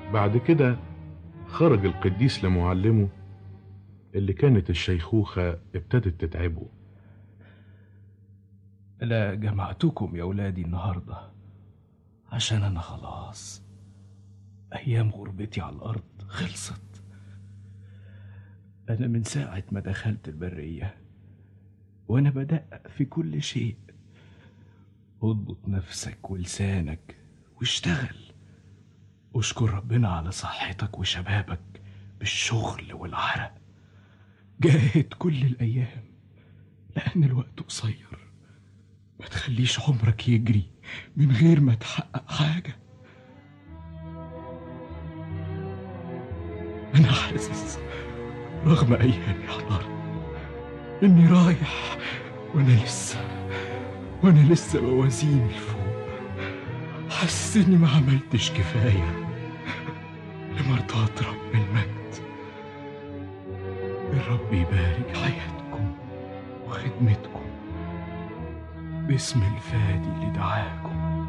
بعد كده خرج القديس لمعلمه اللي كانت الشيخوخة ابتدت تتعبه لا جمعتكم يا ولادي النهاردة عشان أنا خلاص أيام غربتي على الأرض خلصت أنا من ساعة ما دخلت البرية وأنا بدقق في كل شيء اضبط نفسك ولسانك واشتغل اشكر ربنا على صحتك وشبابك بالشغل والعرق جاهد كل الأيام لأن الوقت قصير ما تخليش عمرك يجري من غير ما تحقق حاجة أنا حاسس رغم أيامي على الأرض إني رايح وأنا لسه وأنا لسه بوازيني لفوق حاسس إني ما عملتش كفاية لمرضاة رب المجد الرب يبارك حياتكم وخدمتكم باسم الفادي اللي دعاكم